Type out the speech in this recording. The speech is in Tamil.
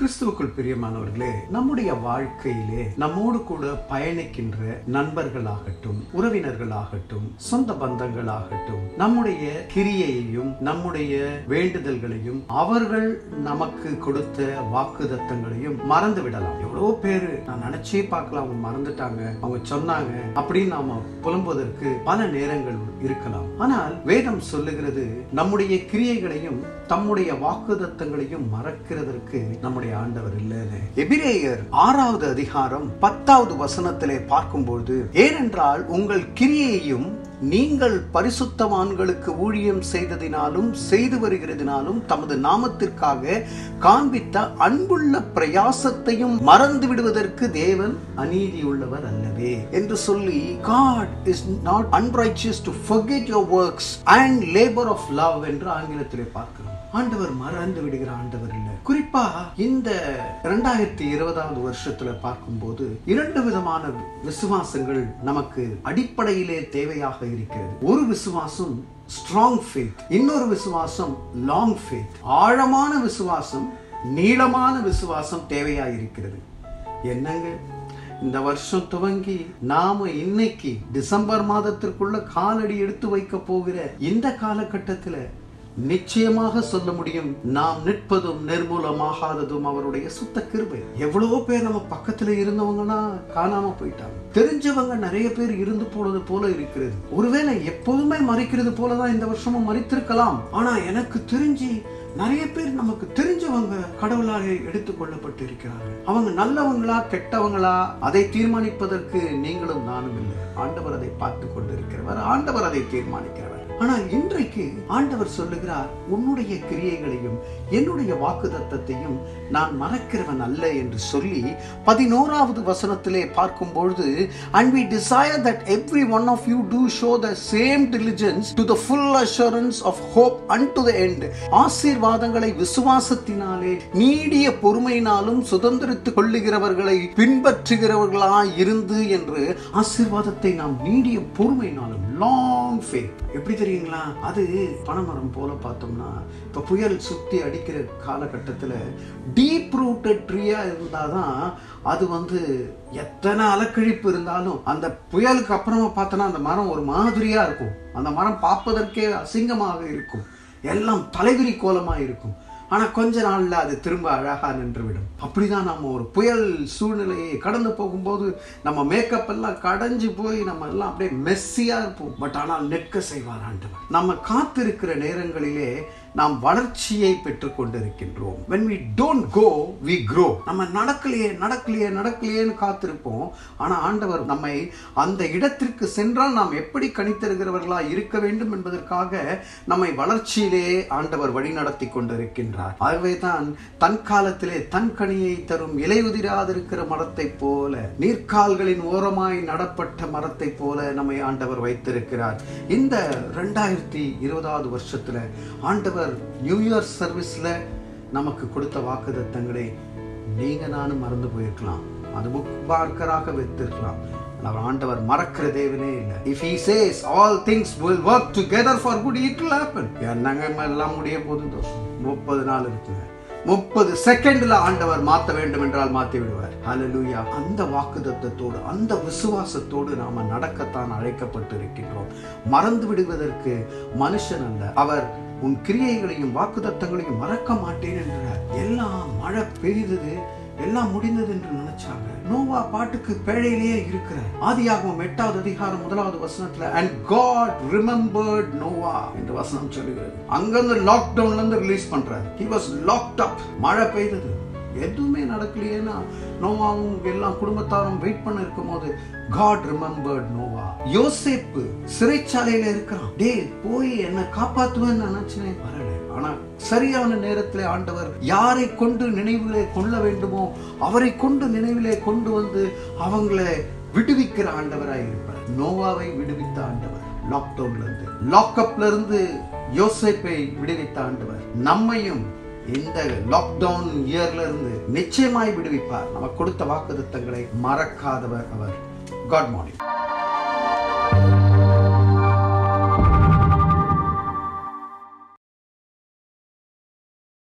கிறிஸ்துவுக்குள் பிரியமானவர்களே நம்முடைய வாழ்க்கையிலே நம்மோடு கூட பயணிக்கின்ற நண்பர்களாகட்டும் உறவினர்களாகட்டும் சொந்த பந்தங்களாகட்டும் நம்முடைய கிரியையையும் நம்முடைய வேண்டுதல்களையும் அவர்கள் நமக்கு கொடுத்த வாக்குதத்தங்களையும் மறந்து விடலாம் எவ்வளவு பேரு நான் நினைச்சே பார்க்கலாம் அவங்க மறந்துட்டாங்க அவங்க சொன்னாங்க அப்படின்னு நாம புலம்புவதற்கு பல நேரங்கள் இருக்கலாம் ஆனால் வேதம் சொல்லுகிறது நம்முடைய கிரியைகளையும் தம்முடைய வாக்குதத்தங்களையும் மறக்கிறதற்கு நம்முடைய ஆண்டவர் இல்லைன்னு எபிரேயர் ஆறாவது அதிகாரம் பத்தாவது வசனத்திலே பார்க்கும்போது ஏனென்றால் உங்கள் கிரியையையும் நீங்கள் பரிசுத்தவான்களுக்கு ஊழியம் செய்ததினாலும் செய்து வருகிறதினாலும் தமது நாமத்திற்காக காண்பித்த அன்புள்ள பிரயாசத்தையும் மறந்து விடுவதற்கு தேவன் அநீதியுள்ளவர் அல்லவே என்று சொல்லி God is not unrighteous to forget your works and labor of love என்று ஆங்கிலத்திலே பார்க்கிறோம் ஆண்டவர் மறந்து விடுகிற ஆண்டவர் இல்லை குறிப்பா இந்த இரண்டாயிரத்தி இருபதாவது வருஷத்துல பார்க்கும்போது இரண்டு விதமான விசுவாசங்கள் நமக்கு அடிப்படையிலே தேவையாக இருக்கிறது ஒரு விசுவாசம் ஸ்ட்ராங் ஃபேத் இன்னொரு விசுவாசம் லாங் ஃபேத் ஆழமான விசுவாசம் நீளமான விசுவாசம் தேவையா இருக்கிறது என்னங்க இந்த வருஷம் துவங்கி நாம இன்னைக்கு டிசம்பர் மாதத்திற்குள்ள காலடி எடுத்து வைக்க போகிற இந்த காலகட்டத்துல நிச்சயமாக சொல்ல முடியும் நாம் நிற்பதும் நிர்மூலமாகாததும் அவருடைய சுத்த கிருபை எவ்வளவோ பேர் நம்ம பக்கத்துல இருந்தவங்கன்னா காணாம போயிட்டாங்க தெரிஞ்சவங்க நிறைய பேர் இருந்து போனது போல இருக்கிறது ஒருவேளை எப்போதுமே மறைக்கிறது போலதான் இந்த வருஷமும் மறைத்திருக்கலாம் ஆனா எனக்கு தெரிஞ்சு நிறைய பேர் நமக்கு தெரிஞ்சவங்க கடவுளாக எடுத்துக்கொள்ளப்பட்டு இருக்கிறார்கள் அவங்க நல்லவங்களா கெட்டவங்களா அதை தீர்மானிப்பதற்கு நீங்களும் நானும் இல்லை ஆண்டவர் அதை பார்த்து கொண்டிருக்கிறவர் ஆண்டவர் அதை தீர்மானிக்கிறவர் ஆனால் இன்றைக்கு ஆண்டவர் சொல்லுகிறார் உன்னுடைய கிரியைகளையும் என்னுடைய வாக்குதத்தத்தையும் நான் மறக்கிறவன் அல்ல என்று சொல்லி பதினோராவது வசனத்திலே பார்க்கும் பொழுது and we desire that every one of you do show the same diligence to the full assurance of hope unto the end ஆசீர்வாதங்களை விசுவாசத்தினாலே நீடிய பொறுமையினாலும் சுதந்திரித்துக் கொள்ளுகிறவர்களை பின்பற்றுகிறவர்களாய் இருந்து என்று ஆசீர்வாதத்தை நாம் நீடிய பொறுமையினாலும் லாங் ஃபேத் எப்படி தெரியுங்களா அது பனைமரம் போல பார்த்தோம்னா இப்போ புயல் சுத்தி அடிக்கிற காலகட்டத்தில் டீப் ரூட்டட் ட்ரீயா இருந்தாதான் அது வந்து எத்தனை அலக்கழிப்பு இருந்தாலும் அந்த புயலுக்கு அப்புறமா பார்த்தோன்னா அந்த மரம் ஒரு மாதிரியா இருக்கும் அந்த மரம் பார்ப்பதற்கே அசிங்கமாக இருக்கும் எல்லாம் தலைவிரி கோலமாக இருக்கும் ஆனா கொஞ்ச நாள்ல அது திரும்ப அழகா நின்றுவிடும் அப்படிதான் நம்ம ஒரு புயல் சூழ்நிலையை கடந்து போகும்போது நம்ம மேக்கப் எல்லாம் கடைஞ்சு போய் நம்ம எல்லாம் அப்படியே மெஸ்ஸியா இருப்போம் பட் ஆனால் நிற்க செய்வார் ஆண்டவர் நம்ம காத்திருக்கிற நேரங்களிலே நாம் வளர்ச்சியை பெற்றுக் கொண்டிருக்கின்றோம் when we don't go we grow நம்ம நடக்கலையே நடக்கலையே நடக்கலையேன்னு காத்திருப்போம் ஆனா ஆண்டவர் நம்மை அந்த இடத்திற்கு சென்றால் நாம் எப்படி கணித்தருகிறவர்களா இருக்க வேண்டும் என்பதற்காக நம்மை வளர்ச்சியிலே ஆண்டவர் வழி நடத்தி கொண்டிருக்கின்றார் ஆகவே தான் தன் காலத்திலே தன் கனியை தரும் இலையுதிராதிருக்கிற மரத்தை போல நீர்க்கால்களின் ஓரமாய் நடப்பட்ட மரத்தை போல நம்மை ஆண்டவர் வைத்திருக்கிறார் இந்த ரெண்டாயிரத்தி இருபதாவது வருஷத்துல ஆண்டவர் நியூ இயர் சர்வீஸ்ல நமக்கு கொடுத்த வாக்குதத்தங்களை நீங்க நானும் மறந்து போயிருக்கலாம் அது புக் பார்க்கராக வைத்திருக்கலாம் அவர் ஆண்டவர் மறக்கிற தேவனே இல்லை if he says all things will work together for good it will happen என்னங்க எல்லாம் முடிய போகுது தோஷம் முப்பது நாள் இருக்குங்க முப்பது செகண்ட்ல ஆண்டவர் மாத்த வேண்டும் என்றால் மாத்தி விடுவார் ஹalleluya அந்த வாக்குதத்தத்தோடு அந்த விசுவாசத்தோடு நாம நடக்கத்தான் அழைக்கப்பட்டு இருக்கின்றோம் மறந்து விடுவதற்கு மனுஷன் அல்ல அவர் உன் கிரியைகளையும் வாக்குதத்தங்களையும் மறக்க மாட்டேன் என்கிறார் எல்லாம் மழை பெய்தது எல்லாம் முடிந்தது என்று நினைச்சாங்க நோவா பாட்டுக்கு பேழையிலேயே இருக்கிறார் ஆதியாகமம் எட்டாவது அதிகாரம் முதலாவது வசனத்துல அண்ட் காட் ரிமெம்பர்ட் நோவா என்று வசனம் சொல்லுகிறது அங்கிருந்து லாக்டவுன்ல இருந்து ரிலீஸ் பண்றாரு ஹி வாஸ் லாக்ட் அப் மழை பெய்தது எதுவுமே நடக்கலையேன்னா நோவாவும் எல்லாம் குடும்பத்தாரும் வெயிட் பண்ண இருக்கும் போது காட் ரிமெம்பர்ட் நோவா யோசேப்பு சிறைச்சாலையில இருக்கிறான் டே போய் என்ன காப்பாத்துவேன்னு நினைச்சேன் வரல ஆனா சரியான நேரத்தில் ஆண்டவர் யாரை கொண்டு நினைவிலே கொள்ள வேண்டுமோ அவரை கொண்டு நினைவிலே கொண்டு வந்து அவங்களை விடுவிக்கிற ஆண்டவராய் இருப்பார் நோவாவை விடுவித்த ஆண்டவர் லாக்டவுன்ல இருந்து லாக்அப்ல இருந்து யோசேப்பை விடுவித்த ஆண்டவர் நம்மையும் இந்த லாக்டவுன் இயர்ல இருந்து நிச்சயமாய் விடுவிப்பார் நமக்கு கொடுத்த வாக்குத்தங்களை மறக்காதவர் அவர் காட் மார்னிங்